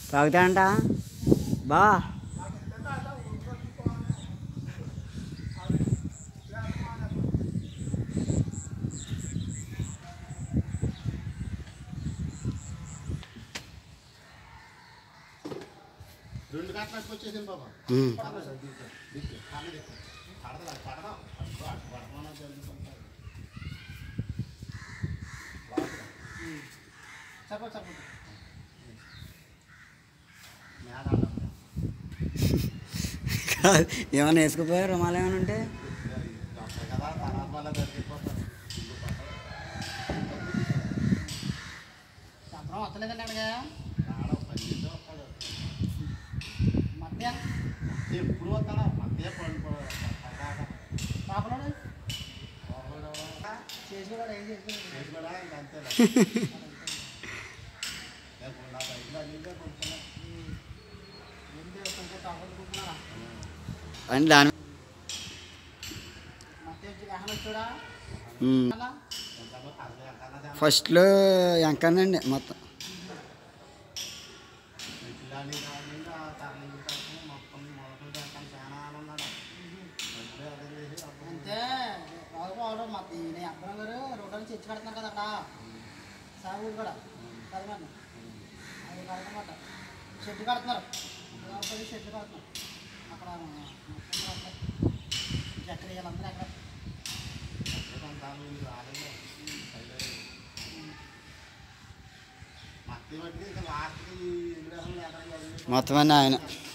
తాగుతాడంట బా రెండు గంటలకు వచ్చేసింది బాబా ఉమ్. చెప్ప చెప్ప కాదు, ఏమైనా వేసుకుపోయారు రుమాలు ఏమైనా ఉంటే కదా తర్వాత వల్ల దొరికిపోతారు చెప్పడం వస్తలేదండి అక్కడికి ఆడ పని చేసి వస్తాడు మధ్య ఎప్పుడు వస్తాడా మధ్య పని పాపలోడు చేసుకోవాడు ఏం చేసుకోవాలి అంతే నా బయట అడిగితే కొంచెం ఏం చేసుకుంటే పాపలు కూర్చున్నారా అని దాని మధ్య వచ్చి వాహనం వచ్చాడా ఉమ్. అలా కొంచెం కలద కలద ఫస్ట్లో ఎంకనండి మొత్తం ఇట్లాని కాకుండా తరలి కట్టుకుని మొత్తం మొదటి దాకా చాలా ఉన్నాడు మధ్య అదే చేసి అప్పుడు అంతే రావు బాబు మా నేను అబ్బరం గారు రోడ్డు నుంచి తెచ్చి కడుతున్నారు కదా అక్కడ సాగు కూడా చదవండి అది కడతమాట షెడ్ కడుతున్నారు పది షెడ్ కడుతున్నారు అక్కడ మొత్తం ఎక్కడ వీళ్ళందరూ ఎక్కడ మట్టి బట్టి ఇంకా లాస్ట్కి విగ్రహం లేకుండా మొత్తం అన్నీ ఆయన